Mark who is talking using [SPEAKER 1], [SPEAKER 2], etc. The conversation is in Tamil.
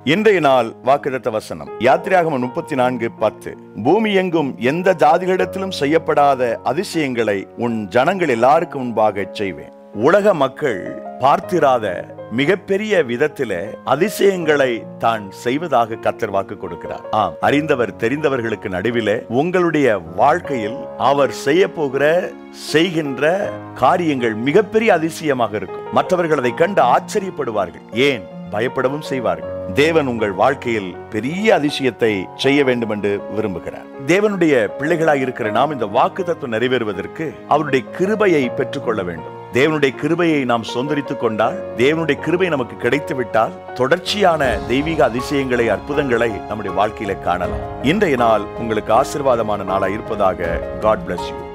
[SPEAKER 1] இன்றைய நாள் வாக்குதத்த வசனம் யாத்திரையாகமம் முப்பத்தி நான்கு பத்து பூமி எங்கும் எந்த ஜாதிகளிடத்திலும் செய்யப்படாத அதிசயங்களை உன் ஜனங்கள் எல்லாருக்கும் முன்பாக செய்வேன் உலக மக்கள் பார்த்திராத மிகப்பெரிய விதத்தில அதிசயங்களை தான் செய்வதாக கத்தர் வாக்கு கொடுக்கிறார் ஆம் அறிந்தவர் தெரிந்தவர்களுக்கு நடுவிலே உங்களுடைய வாழ்க்கையில் அவர் செய்ய போகிற செய்கின்ற காரியங்கள் மிகப்பெரிய அதிசயமாக இருக்கும் மற்றவர்கள் அதை கண்டு ஆச்சரியப்படுவார்கள் ஏன் பயப்படவும் செய்வார்கள் தேவன் உங்கள் வாழ்க்கையில் பெரிய அதிசயத்தை செய்ய வேண்டும் என்று விரும்புகிறார் தேவனுடைய பிள்ளைகளாய் இருக்கிற நாம் இந்த வாக்கு தத்துவம் நிறைவேறுவதற்கு அவருடைய கிருபையை பெற்றுக்கொள்ள வேண்டும் தேவனுடைய கிருபையை நாம் சொந்தரித்துக் கொண்டால் தேவனுடைய கிருபை நமக்கு கிடைத்து விட்டால் தொடர்ச்சியான தெய்வீக அதிசயங்களை அற்புதங்களை நம்முடைய வாழ்க்கையில காணலாம் இன்றைய நாள் உங்களுக்கு ஆசிர்வாதமான நாளா இருப்பதாக காட் bless யூ